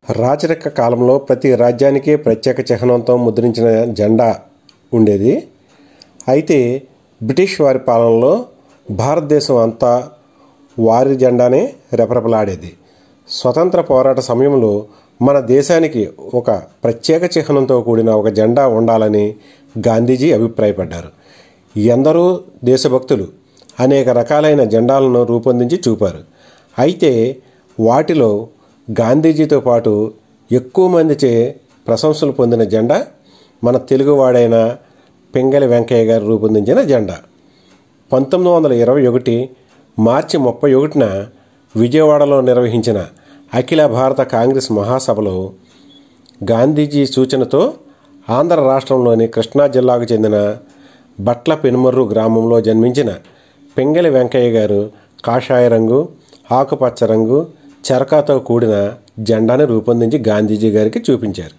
రాచరిక కాలంలో ప్రతి రాజ్యానికి ప్రత్యేక చిహ్నంతో ముద్రించిన జెండా ఉండేది అయితే బ్రిటిష్ వారి పాలనలో భారతదేశం అంతా వారి జెండానే రెపరెపలాడేది స్వతంత్ర పోరాట సమయంలో మన దేశానికి ఒక ప్రత్యేక చిహ్నంతో కూడిన ఒక జెండా ఉండాలని గాంధీజీ అభిప్రాయపడ్డారు ఎందరో దేశభక్తులు అనేక రకాలైన జెండాలను రూపొందించి చూపారు అయితే వాటిలో గాంధీజీతో పాటు ఎక్కువ మందిచే ప్రశంసలు పొందిన జెండా మన తెలుగువాడైన పింగళి వెంకయ్య గారు రూపొందించిన జెండా పంతొమ్మిది వందల ఇరవై ఒకటి మార్చి ముప్పై ఒకటిన విజయవాడలో నిర్వహించిన అఖిల భారత కాంగ్రెస్ మహాసభలో గాంధీజీ సూచనతో ఆంధ్ర రాష్ట్రంలోని కృష్ణా జిల్లాకు చెందిన బట్ల పెనుమర్రు గ్రామంలో జన్మించిన పింగళి వెంకయ్య గారు కాషాయ రంగు ఆకుపచ్చ రంగు చెరకాతో కూడిన జెండాని రూపొందించి గాంధీజీ గారికి చూపించారు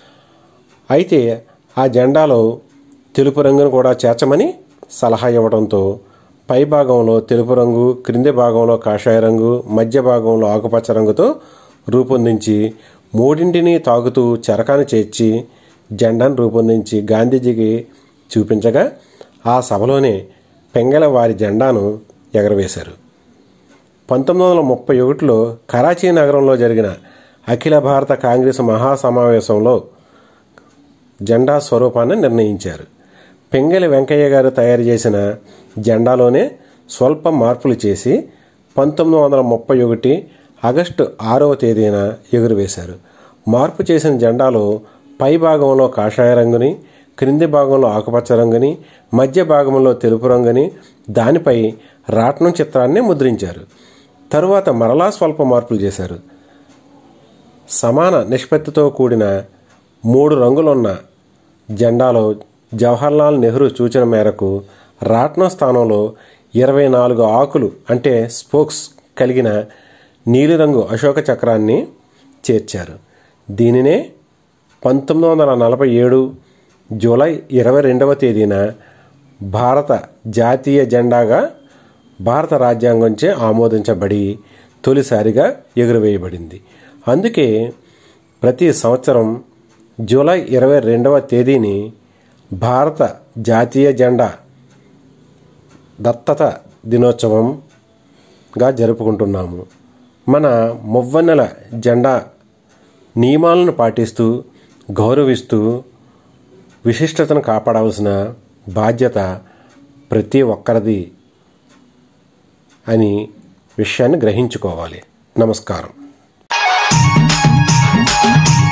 అయితే ఆ జెండాలో తెలుపు రంగును కూడా చేర్చమని సలహా ఇవ్వడంతో పై భాగంలో తెలుపు రంగు క్రింది భాగంలో కాషాయ రంగు మధ్య భాగంలో ఆకుపచ్చ రంగుతో రూపొందించి మూడింటిని తాగుతూ చెరకాను చేర్చి జెండాను రూపొందించి గాంధీజీకి చూపించగా ఆ సభలోనే పెంగళ వారి జెండాను ఎగరవేశారు పంతొమ్మిది వందల ముప్పై ఒకటిలో కరాచీ నగరంలో జరిగిన అఖిల భారత కాంగ్రెస్ మహాసమావేశంలో జెండా స్వరూపాన్ని నిర్ణయించారు పెంగలి వెంకయ్య గారు తయారు చేసిన జెండాలోనే స్వల్ప మార్పులు చేసి పంతొమ్మిది వందల ముప్పై ఒకటి ఆగస్టు ఆరవ తేదీన ఎగురవేశారు మార్పు చేసిన జెండాలో పై భాగంలో కాషాయ రంగుని క్రింది భాగంలో ఆకుపచ్చ రంగుని మధ్య భాగంలో తెలుపు రంగుని దానిపై రాట్నం చిత్రాన్ని ముద్రించారు తరువాత మరలా స్వల్ప మార్పులు చేశారు సమాన నిష్పత్తితో కూడిన మూడు రంగులున్న జెండాలో జవహర్లాల్ నెహ్రూ సూచన మేరకు రాట్నం స్థానంలో ఇరవై నాలుగు ఆకులు అంటే స్పోక్స్ కలిగిన నీలిరంగు అశోక చక్రాన్ని చేర్చారు దీనినే పంతొమ్మిది వందల నలభై ఏడు జూలై ఇరవై రెండవ తేదీన భారత జాతీయ జెండాగా భారత రాజ్యాంగంచే ఆమోదించబడి తొలిసారిగా ఎగురవేయబడింది అందుకే ప్రతి సంవత్సరం జూలై ఇరవై రెండవ తేదీని భారత జాతీయ జెండా దత్తత దినోత్సవంగా జరుపుకుంటున్నాము మన మువ్వన్నెల జెండా నియమాలను పాటిస్తూ గౌరవిస్తూ విశిష్టతను కాపాడవలసిన బాధ్యత ప్రతి ఒక్కరిది అని విషయాన్ని గ్రహించుకోవాలి నమస్కారం